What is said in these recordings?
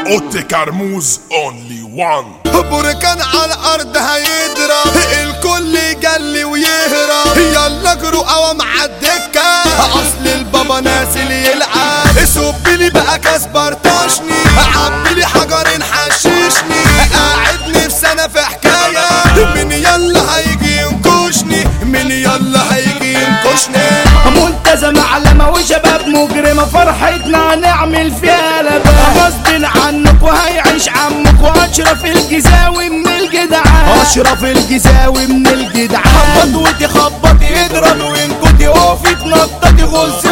اوت كرموز اونلي وان بركان على الارض هيضرب الكل يجلي ويهرب يلا جروا قوام عالدكة اصل البابا ناس اللي يلعب سب لي بقى كاس برطشني عبي لي حجرين حششني قاعد نفسي انا في حكاية من يلا هيجي ينكشني من يلا هيجي ينكشني ملتزمة علمة وشباب مجرمة فرحتنا هنعمل فيها لبا غصب عنك وهيعيش عمك واشرف الجزاوي من الجدعان اشرف الجزاوي من الجدعان خبط وتخبط اضرب وينكت اوفي تنططي غز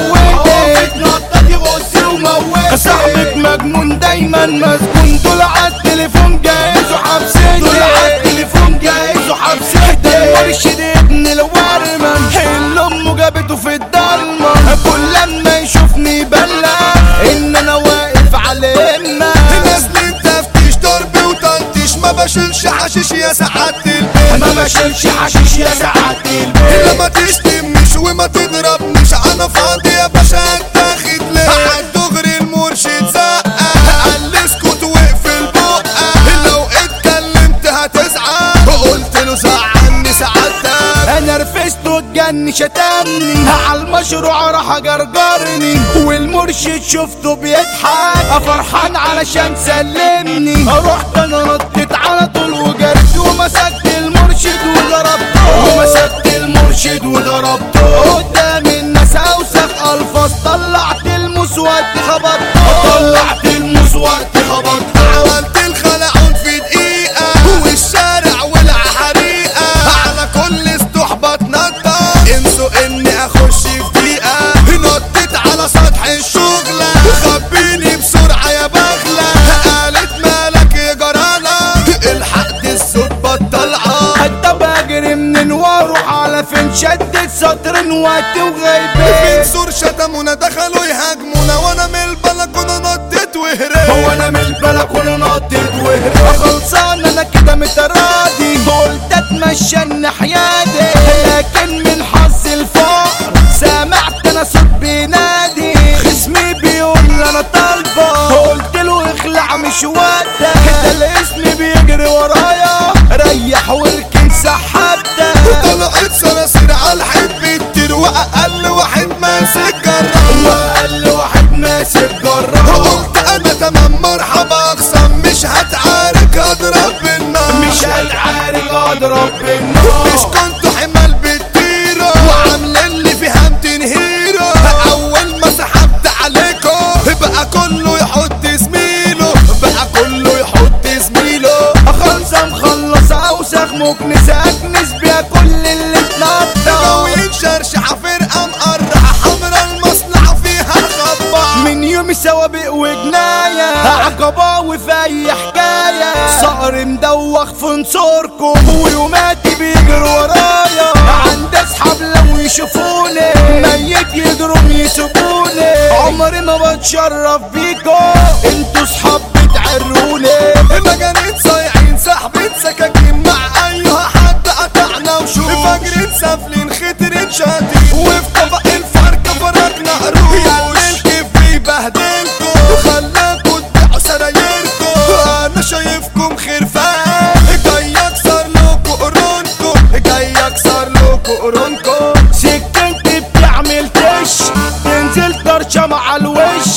وموتي تنططي غز وموتي صاحبك مجنون دايما مسجون دول على التليفون جاهز وحبسني دول على التليفون جاهز وحبسني المرشد ابن الورمن اللي امه جابته في الضلمه كل لما يشوفني بلع ان انا واقف على امه نازلين تفتيش ضرب وتنتيش ما بشيلش حشيش يا سعادة البيت ما بشيلش حشيش يا سعادة البيت لما تشتمنيش وما تضربنيش انا فاضي يا باشا اتاخد ليه عالدغري المرشد زقة قال لي اسكت واقفل بقة لو اتكلمت هتزعل قلت له زعلني سعادتك انا رفست واتجن شتمني على المشروع راح جرجرني والمرشد شفته بيضحك فرحان علشان سلمني رحت انا ردت على طول وجرت ومسكت المرشد وضربته ومسكت المرشد وضربته قدام الناس اوسخ الفاظ طلعت المسود خبطته طلعت المسود خبطته عملت الخلعون في دقيقة والشارع ولع حريقة على كل استحبط نطة انسوا اني اخش في دقيقة نطيت على سطح الشغلة خبيني بسرعة يا بغلة قالت مالك يا جرالة الحق دي الصوت بطلعة حتى بجري من واروح على فين شدت سطر وقت وغيبت في سور شتمونا دخلوا يهاجمونا وانا من البلكونة نطيت وهربت هو انا من البلكونه نطيت وهربت خلصان انا كده متراضي قلت اتمشى الناحيه دي لكن من حظ الفقر سمعت انا صوت بينادي خصمي بيقول لي انا طالبه قلت له اخلع مش وقتك ده الاسم بيجري ورايا ريح واركن سحبتك طلعت صراصير على الحب كتير واقل واحد ماسك جرة وقال واحد ماسك جرة قلت انا تمام مرحبا اقسم مش هتعارك اضرب بالنار مش هتعارك اضرب بالنار مش كنتوا حمال بتطيروا وعاملين لي فيها 200 هيرو اول ما سحبت عليكم بقى كله يحط زميله بقى كله يحط زميله خلصة مخلص اوسخ مكنسة اكنس بيها كل اللي اتنطط ناويين شرشحة فرقة مقرحة حمرا المصنع فيها خبا من يوم سوابق وجناية عقباوي في اي حكاية صقر مدوخ في نصوركم ويوماتي بيجروا ورايا عند اصحاب لو يشوفوني ميت يجروا يسيبوني عمري ما بتشرف بيكم انتوا صحاب بتعروني مجانين صايعين سحبين سكاكين مع ايها حد قطعنا وشوش فاجرين سافلين خطرين شاطين وفي طبق الفرق فرقنا قروش يا الكيف بيبهدلكم وخلاكوا تبيعوا سرايركم انا شايفكم خرفان جاي اكسر لكم قرونكم جاي اكسر لكم قرونكم سكنتي بتعمل تش تنزل طرشة مع الوش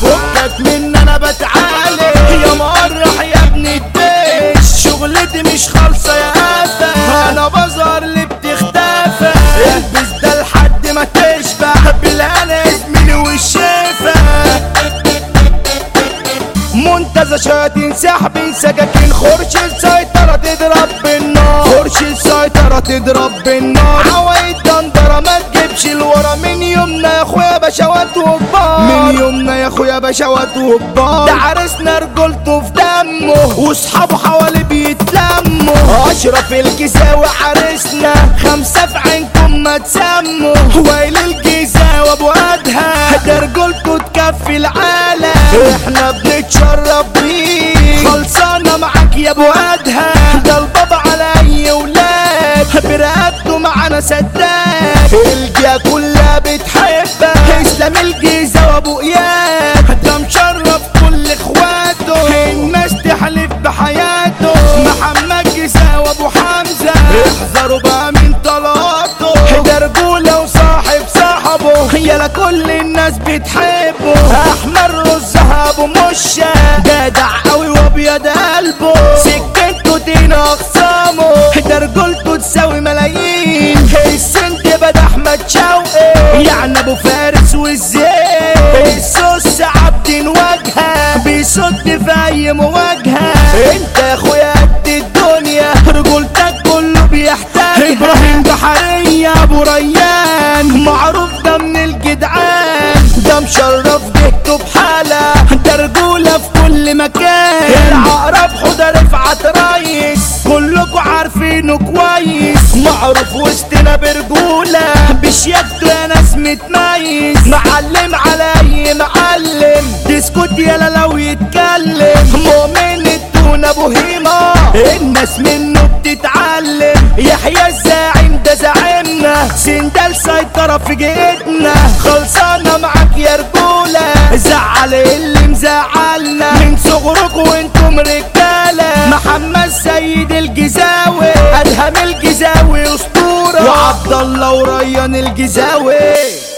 فكك من انا بتعالي يا مقرح يا ابن الدش شغلتي مش خالصة يا قفا انا بظهر اللي بتختفى البس ده لحد ما تشبع بالهنا زميلي والشفا منتزه شياطين سحبين سكاكين خرش السيطرة تضرب بالنار خرش السيطرة تضرب بالنار عوايد دندرة ما تجيبش الورا من يومنا يا اخويا بشوات وكبار من يومنا يا اخويا بشوات وكبار ده عرسنا رجولته في دمه واصحابه حوالي بيتلموا اشرف الجزاوي عرسنا خمسة في عينكم ما تسموا ويل الجزاوي ابو ادها ده رجولته تكفي العالم احنا بنتشرف بيه خلصانة معاك يا ابو ادها ده البابا على اي ولاد برقبته معانا سداد الجا كلها بتحبك اسلام الجيزة وابو اياد ده مشرف كل اخواته وسطينا اخصامه ده رجولته تساوي ملايين السنت بدا احمد شوقي يعني ابو فارس والزين السوس عبد واجهه بيصد في اي مواجهه انت يا اخويا قد الدنيا رجولتك كله بيحتاج ابراهيم بحرية ابو ريان معروف ده من الجدعان ده مشرف جهته بحالة ده رجولة في كل مكان العقرب حوده رفعت ريس كلكوا عارفينه كويس معروف وسطنا برجولة بشياكته يا ناس متميز معلم على اي معلم تسكت يالا لو يتكلم مؤمن التون ابو هيما الناس منه بتتعلم يحيى الزاعم ده زعيمنا سندال سيطرة في جيتنا خلصانة معاك يا رجولة زعل اللي مزعلنا من صغركم وانتم رجالة محمد سيد الجزاوي ادهم الجزاوي اسطورة وعبد الله وريان الجزاوي